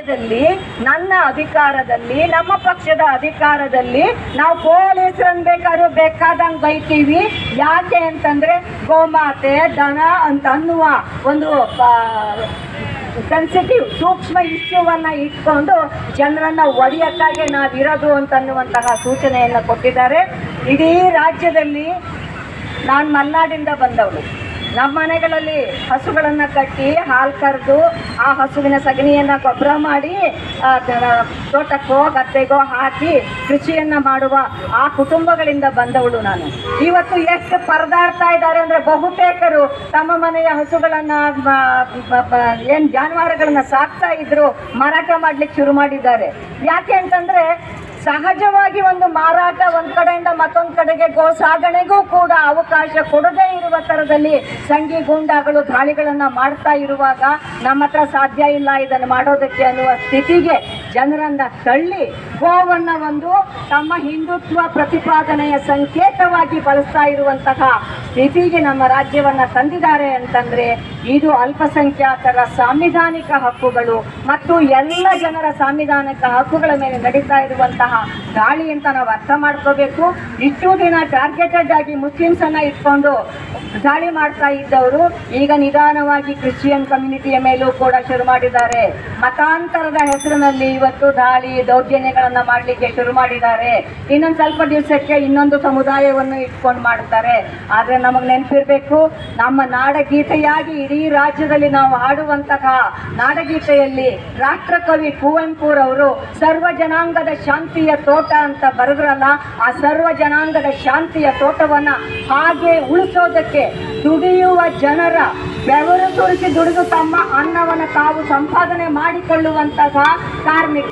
ರಾಜ್ಯದಲ್ಲಿ ನನ್ನ ಅಧಿಕಾರದಲ್ಲಿ ನಮ್ಮ ಪಕ್ಷದ ಅಧಿಕಾರದಲ್ಲಿ ನಾವು ಪೊಲೀಸರನ್ನ ಬೇಕಾದ್ರೂ ಬೇಕಾದಂಗೆ ಬೈತೀವಿ ಯಾಕೆ ಅಂತಂದ್ರೆ ಗೋಮಾತೆ ದನ ಅಂತ ಅನ್ನುವ ಒಂದು ಸೆನ್ಸಿಟಿವ್ ಸೂಕ್ಷ್ಮ ಇಶ್ಯೂವನ್ನ ಇಟ್ಕೊಂಡು ಜನರನ್ನ ಒಡೆಯಕ್ಕಾಗಿ ನಾವಿರೋದು ಅಂತನ್ನುವಂತಹ ಸೂಚನೆಯನ್ನು ಕೊಟ್ಟಿದ್ದಾರೆ ಇಡೀ ರಾಜ್ಯದಲ್ಲಿ ನಾನು ಮಲ್ನಾಡಿಂದ ಬಂದವಳು ನಮ್ಮ ಮನೆಗಳಲ್ಲಿ ಹಸುಗಳನ್ನು ಕಟ್ಟಿ ಹಾಲು ಕರೆದು ಆ ಹಸುವಿನ ಸಗಣಿಯನ್ನು ಗೊಬ್ಬರ ಮಾಡಿ ಆ, ತ- ತೋಟಕ್ಕೋ ಗದ್ದೆಗೋ ಹಾಕಿ ಕೃಷಿಯನ್ನು ಮಾಡುವ ಆ ಕುಟುಂಬಗಳಿಂದ ಬಂದವಳು ನಾನು ಇವತ್ತು ಎಷ್ಟು ಪರದಾಡ್ತಾ ಇದ್ದಾರೆ ಅಂದರೆ ಬಹುತೇಕರು ತಮ್ಮ ಮನೆಯ ಹಸುಗಳನ್ನು ಏನು ಜಾನುವಾರುಗಳನ್ನ ಸಾಕ್ತಾ ಇದ್ರು ಮಾರಾಟ ಮಾಡ್ಲಿಕ್ಕೆ ಶುರು ಮಾಡಿದ್ದಾರೆ ಯಾಕೆ ಅಂತಂದ್ರೆ ಸಹಜವಾಗಿ ಒಂದು ಮಾರಾಟ ಒಂದ್ ಕಡೆಯಿಂದ ಮತ್ತೊಂದ್ ಕಡೆಗೆ ಗೋ ಸಾಗಣೆಗೂ ಕೂಡ ಅವಕಾಶ ಕೊಡದೇ ಇರುವ ತರದಲ್ಲಿ ಸಂಘಿ ಗೂಂಡಾಗಳು ದಾಳಿಗಳನ್ನ ಮಾಡ್ತಾ ಇರುವಾಗ ನಮ್ಮ ಹತ್ರ ಸಾಧ್ಯ ಇಲ್ಲ ಇದನ್ನು ಮಾಡೋದಕ್ಕೆ ಅನ್ನುವ ಸ್ಥಿತಿಗೆ ಜನರನ್ನ ತಳ್ಳಿ ಗೋವನ್ನ ಒಂದು ತಮ್ಮ ಹಿಂದುತ್ವ ಪ್ರತಿಪಾದನೆಯ ಸಂಕೇತವಾಗಿ ಬಳಸ್ತಾ ಇರುವಂತಹ ಸ್ಥಿತಿಗೆ ನಮ್ಮ ರಾಜ್ಯವನ್ನ ತಂದಿದ್ದಾರೆ ಅಂತಂದ್ರೆ ಇದು ಅಲ್ಪಸಂಖ್ಯಾತರ ಸಾಂವಿಧಾನಿಕ ಹಕ್ಕುಗಳು ಮತ್ತು ಎಲ್ಲ ಜನರ ಸಾಂವಿಧಾನಿಕ ಹಕ್ಕುಗಳ ಮೇಲೆ ನಡೀತಾ ಇರುವಂತಹ ದಾಳಿ ಅಂತ ನಾವು ಅರ್ಥ ಮಾಡ್ಕೋಬೇಕು ಇಷ್ಟು ದಿನ ಟಾರ್ಗೆಟೆಡ್ ಆಗಿ ಮುಸ್ಲಿಮ್ಸ್ ಅನ್ನ ಇಟ್ಕೊಂಡು ದಾಳಿ ಮಾಡ್ತಾ ಇದ್ದವರು ಈಗ ನಿಧಾನವಾಗಿ ಕ್ರಿಶ್ಚಿಯನ್ ಕಮ್ಯುನಿಟಿಯ ಮೇಲೂ ಕೂಡ ಶುರು ಮಾಡಿದ್ದಾರೆ ಮತಾಂತರದ ಹೆಸರಿನಲ್ಲಿ ಇವತ್ತು ದಾಳಿ ದೌರ್ಜನ್ಯಗಳನ್ನ ಮಾಡಲಿಕ್ಕೆ ಶುರು ಮಾಡಿದ್ದಾರೆ ಇನ್ನೊಂದು ಸ್ವಲ್ಪ ದಿವಸಕ್ಕೆ ಇನ್ನೊಂದು ಸಮುದಾಯವನ್ನು ಇಟ್ಕೊಂಡು ಮಾಡ್ತಾರೆ ಆದ್ರೆ ನಮಗೆ ನೆನಪಿರ್ಬೇಕು ನಮ್ಮ ನಾಡಗೀತೆಯಾಗಿ ಇಡೀ ರಾಜ್ಯದಲ್ಲಿ ನಾವು ಹಾಡುವಂತಹ ನಾಡಗೀತೆಯಲ್ಲಿ ರಾಷ್ಟ್ರಕವಿ ಕುವೆಂಪುರವರು ಸರ್ವ ಜನಾಂಗದ ಶಾಂತಿಯ ತೋಟ ಅಂತ ಬರೆದ್ರಲ್ಲ ಆ ಸರ್ವ ಜನಾಂಗದ ಶಾಂತಿಯ ತೋಟವನ್ನ ಹಾಗೆ ಉಳಿಸೋದಕ್ಕೆ ದುಡಿಯುವ ಜನರ ಬೆವರು ಸುರಿಸಿ ದುಡಿದು ತಮ್ಮ ಅನ್ನವನ್ನು ತಾವು ಸಂಪಾದನೆ ಮಾಡಿಕೊಳ್ಳುವಂತಹ ಕಾರ್ಮಿಕ